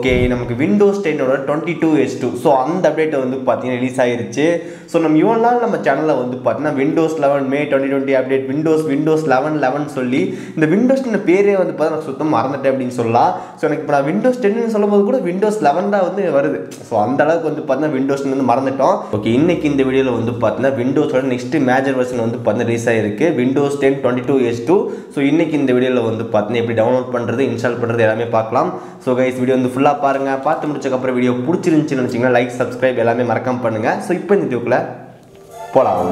okay நமக்கு Windows டென்னோட twenty two S two so அந்த அப்டேட் வந்து பார்த்தீங்கன்னா ரிலீஸ் ஆயிருச்சு ஸோ நம்ம இவ்வளோ நாள் நம்ம சேனலில் வந்து பார்த்தீங்கன்னா Windows eleven May twenty twenty update Windows Windows eleven eleven சொல்லி இந்த விண்டோஸ் டென் பேரே வந்து பார்த்தா நான் சுத்தம் மறந்துட்டேன் அப்படின்னு சொல்லலாம் ஸோ எனக்கு இப்போ நான் விண்டோஸ் டென்னு சொல்லும்போது கூட விண்டோஸ் லெவன் தான் வந்து வருது ஸோ அந்த அளவுக்கு வந்து பார்த்தீங்கன்னா விண்டோஸ் வந்து மறந்துட்டோம் ஓகே இன்னைக்கு இந்த வீடியோவில் வந்து பார்த்தீங்கன்னா விண்டோஸோட நெக்ஸ்ட் மேஜர் வெர்ஷன் வந்து பார்த்தீங்கன்னா ரிலீஸ் ஆயிருக்கு Windows ten twenty two S two so இன்னைக்கு இந்த வீடியோவில் வந்து பார்த்தீங்கன்னா எப்படி டவுன்லோட் பண்ணுறது இன்ஸ்டால் பண்ணுறது எல்லாமே பார்க்கலாம் ஸோ கைஸ் வீடியோ வந்து ஃபுல்லாக பாருங்கள் பார்த்து முடிச்சக்கப்புறம் வீடியோ பிடிச்சிருந்துச்சுன்னு நினச்சிங்கன்னா லைக் சப்ஸ்கிரைப் எல்லாமே மறக்காம பண்ணுங்கள் ஸோ இப்போ இந்த வீடியோக்குள்ள போகலாம்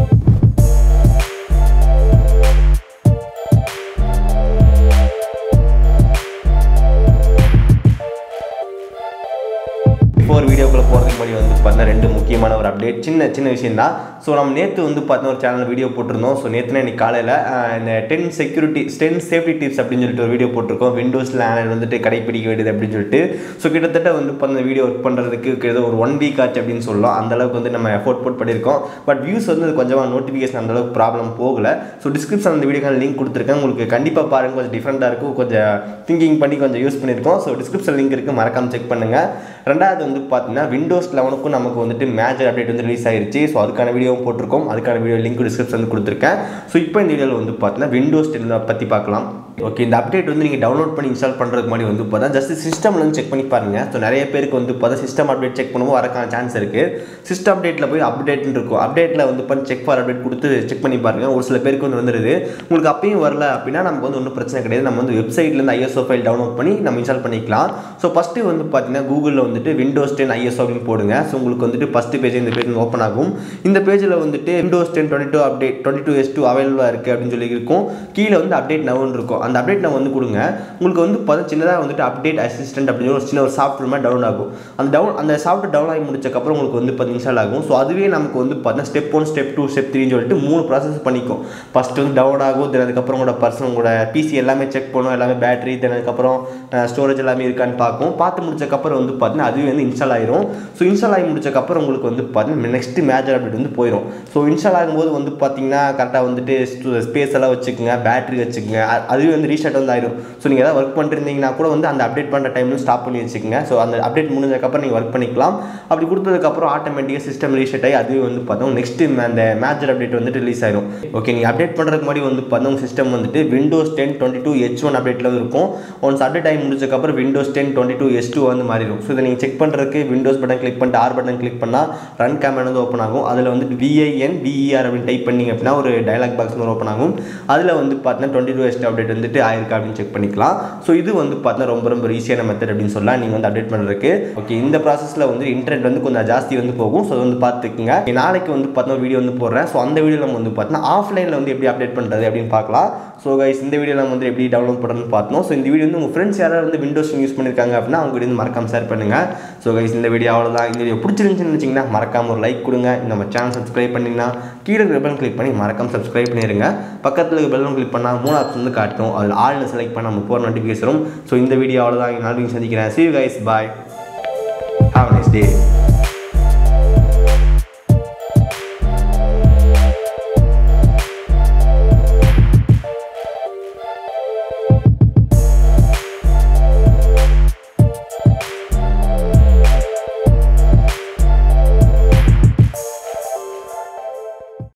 பிஃபோர் வீடியோக்குள்ளே போகிறதுக்கு முன்னாடி வந்து பார்த்தீங்கன்னா ரெண்டு முக்கியமான ஒரு அப்டேட் சின்ன சின்ன விஷயம் தான் ஸோ நம்ம நேற்று வந்து பார்த்தீங்கன்னா ஒரு சேனல் வீடியோ போட்டிருந்தோம் ஸோ நேற்றுனா இன்னைக்கு காலையில் இந்த ten security ten safety tips அப்படின்னு சொல்லிட்டு ஒரு வீடியோ போட்டிருக்கோம் விண்டோஸில் ஆனல் வந்துட்டு கடைப்பிடிக்க வேண்டியது அப்படின்னு சொல்லிட்டு ஸோ கிட்டத்தட்ட வந்து இப்போ அந்த வீடியோ ஒர்க் பண்ணுறதுக்கு கிட்ட ஒரு ஒன் வீக் ஆச்சு அப்படின்னு சொல்லலாம் அந்த அளவுக்கு வந்து நம்ம எஃபோர்ட் போட் பண்ணியிருக்கோம் பட் வியூஸ் வந்து அது கொஞ்சமாக நோட்டிஃபிகேஷன் அந்த அளவுக்கு ப்ராப்ளம் போகல ஸோ டிஸ்கிரிப்ஷன் அந்த வீடியோக்கான லிங்க் கொடுத்துருக்கேன் உங்களுக்கு கண்டிப்பாக பாருங்கள் கொஞ்சம் டிஃப்ரெண்ட்டாக இருக்கும் கொஞ்சம் திங்கிங் பண்ணி கொஞ்சம் யூஸ் பண்ணியிருக்கோம் ஸோ டிஸ்கிரிப்ஷன் லிங்க் இருக்குது மறக்காம செக் பண்ணுங்கள் ரெண்டாவது வந்து பார்த்தீங்கன்னா விண்டோஸ் லெவனுக்கும் நமக்கு வந்துட்டு மேஜர் அப்டேட் வந்து ரிலீஸ் ஆயிருச்சு ஸோ அதுக்கான வீடியோவும் போட்டிருக்கோம் அதுக்கான வீடியோ லிங்க் டிஸ்கிரிப்ஷன் வந்து கொடுத்துருக்கேன் ஸோ இப்போ இந்த வீடியோவில் வந்து பார்த்தீங்கன்னா விண்டோஸ் டென் பற்றி பார்க்கலாம் ஓகே இந்த அப்டேட் வந்து நீங்கள் டவுன்லோட் பண்ணி இன்ஸ்டால் பண்ணுறதுக்கு முன்னாடி வந்து பார்த்தா ஜஸ்ட் சிஸ்டமில் வந்து செக் பண்ணி பாருங்கள் ஸோ நிறைய பேருக்கு வந்து பார்த்தா சிஸ்டம் அப்டேட் செக் பண்ணும்போது வரக்கான சான்ஸ் இருக்குது சிஸ்டம் அப்டேட்டில் போய் அப்டேட்னு இருக்கும் அப்டேட்டில் வந்து பண்ணி செக் ஃபார் அப்டேட் கொடுத்து செக் பண்ணி பாருங்கள் ஒரு சில பேருக்கு வந்து வந்துடுது உங்களுக்கு அப்பயும் வரல அப்படின்னா நமக்கு வந்து ஒன்றும் பிரச்சனை கிடையாது நம்ம வந்து வெப்சைட்லேருந்து ஐஎஸ்ஓ ஃபைல் டவுன்லோட் பண்ணி நம்ம இன்ஸ்டால் பண்ணிக்கலாம் ஸோ ஃபஸ்ட்டு வந்து பார்த்தீங்கன்னா கூகுளில் வந்துட்டு விண்டோஸ் டென் ஐஎஸ்ஓ அப்படின்னு போடுங்க ஸோ உங்களுக்கு வந்துட்டு ஃபஸ்ட்டு பேஜ் இந்த பேஜ் ஓப்பன் ஆகும் இந்த பேஜில் வந்துட்டு Windows ten twenty two update twenty two S two அவைலபிளாக இருக்குது அப்படின்னு சொல்லி இருக்கும் கீழே வந்து அப்டேட் நவுன்னு இருக்கும் அந்த அப்டேட் நான் வந்து கொடுங்க உங்களுக்கு வந்து பார்த்தா சின்னதாக வந்துட்டு அப்டேட் அசிஸ்டன்ட் அப்படின்னு ஒரு சின்ன ஒரு சாஃப்ட்வேர் மாதிரி டவுன் ஆகும் அந்த டவுன் அந்த சாஃப்ட்வேர் டவுன் ஆகி முடிச்சக்கப்புறம் உங்களுக்கு வந்து பார்த்து இன்ஸ்டால் ஆகும் ஸோ அதுவே நமக்கு வந்து பார்த்தீங்கன்னா step one step two step த்ரீன்னு சொல்லிட்டு மூணு ப்ராசஸ் பண்ணிக்கும் ஃபஸ்ட்டு வந்து டவுன் ஆகும் தென் அதுக்கப்புறம் உங்களோட பர்சன் உங்களோட பிசி எல்லாமே செக் பண்ணும் எல்லாமே பேட்டரி தென் அதுக்கப்புறம் ஸ்டோரேஜ் எல்லாமே இருக்கான்னு பார்க்கும் பார்த்து முடிச்சக்கப்புறம் வந்து பார்த்தீங்கன்னா அதுவே வந்து இன்ஸ்டால் ஆயிரும் ஸோ இன்ஸ்டால் ஆகி முடிச்சக்கப்புறம் உங்களுக்கு வந்து பார்த்தீங்கன்னா நெக்ஸ்ட் மேஜர் அப்டேட் வந்து போயிடும் ஸோ இன்ஸ்டால் ஆகும்போது வந்து பார்த்தீங்கன்னா கரெக்டாக வந்துட்டு ஸ்பேஸ் எல்லாம் வச்சுக்கோங்க பேட்டரி வச்சுக்கோங்க அ- அதுவே வந்து ரீஸ்டார்ட் வந்து ஆயிரும் ஸோ நீங்கள் ஏதாவது ஒர்க் பண்ணிருந்தீங்கன்னா கூட வந்து அந்த அப்டேட் பண்ணுற டைம்ல ஸ்டாப் பண்ணி வச்சுக்கோங்க ஸோ அந்த அப்டேட் முடிஞ்சதுக்கப்புறம் நீங்கள் ஒர்க் பண்ணிக்கலாம் அப்படி கொடுத்ததுக்கப்புறம் ஆட்டோமேட்டிக்காக சிஸ்டம் ரீசெட் ஆகி அதுவே வந்து பார்த்தோம் நெக்ஸ்ட் அந்த மேஜர் அப்டேட் வந்துட்டு ரிலீஸ் ஆயிரும் ஓகே நீங்கள் அப்டேட் பண்ணுறதுக்கு முன்னாடி வந்து பார்த்தோம் சிஸ்டம் வந்துட்டு Windows ten twenty two H one அப்டேட்டில் இருக்கும் ஒன்ஸ் அப்டேட் ஆகி முடிச்சதுக்கப்புறம் Windows ten twenty two S two வந்து மாறிடும் ஸோ இதை நீங்கள் செக் பண்ணுறதுக்கு விண்டோஸ் பட்டன் கிளிக் பண்ணிட்டு ஆர் பட்டன் கிளிக் பண்ணால் ரன் கேமரா வந்து ஓப்பன் ஆகும் அதில் வந்துட்டு விஐஎன் விஇஆர் அப்படின்னு டைப் பண்ணீங்க அப்படின்னா ஒரு டயலாக் பாக்ஸ் வந்து ஓப்பன் ஆகும் அதில் வந்து பார்த்தீங்கன்னா டுவெண்ட்டி டூ எஸ் அப்டேட் வந்துட்டு ஆயிருக்கா அப்படின்னு செக் பண்ணிக்கலாம் ஸோ இது வந்து பார்த்தீங்கன்னா ரொம்ப ரொம்ப ஈஸியான மெத்தட் அப்படின்னு சொல்லலாம் நீங்கள் வந்து அப்டேட் பண்ணுறதுக்கு ஓகே இந்த ப்ராசஸில் வந்து இன்டர்நெட் வந்து கொஞ்சம் ஜாஸ்தி வந்து போகும் ஸோ வந்து பார்த்துக்குங்க நாளைக்கு வந்து பார்த்தீங்கன்னா வீடியோ வந்து போடுறேன் ஸோ அந்த வீடியோ நம்ம வந்து பார்த்தீங்கன்னா ஆஃப்லைனில் வந்து எப்படி அப்டேட் பண்ணுறது அப்படின்னு பார்க்கலாம் ஸோ கைஸ் இந்த வீடியோ நம்ம வந்து எப்படி டவுன்லோட் பண்ணுறதுன்னு பார்த்தோம் ஸோ இந்த வீடியோ வந்து உங்கள் ஃப்ரெண்ட்ஸ் யாராவது வந்து விண்டோஸ் யூஸ் பண்ணியிருக்காங்க அப்படின்னா அவங்க வீடியோ வந்து மறக்காம ஷேர் பண்ணுங்கள் ஸோ கைஸ் இந்த வீடியோ அவ்வளோதான் இந்த வீடியோ பிடிச்சிருந்துச்சுன்னு வச்சிங்கன்னா மறக்காம ஒரு லைக் கொடுங்க நம்ம சேனல் சப்ஸ்கிரைப் பண்ணிங்கன்னா கீழே பெல் கிளிக் பண்ணி மறக்காம சப்ஸ்கிரைப் பண்ணிடுங்க பக்கத்தில் பெல் கிளிக் பண்ணால் மூணு ஆப்ஷன் வந்து காட்டும் அதில் ஆள்னு செலக்ட் பண்ண நம்ம போகிற நோட்டிஃபிகேஷன் ஸோ இந்த வீடியோ அவ்வளோதான் நாளைக்கு சந்திக்கிறேன் see you guys bye have a nice day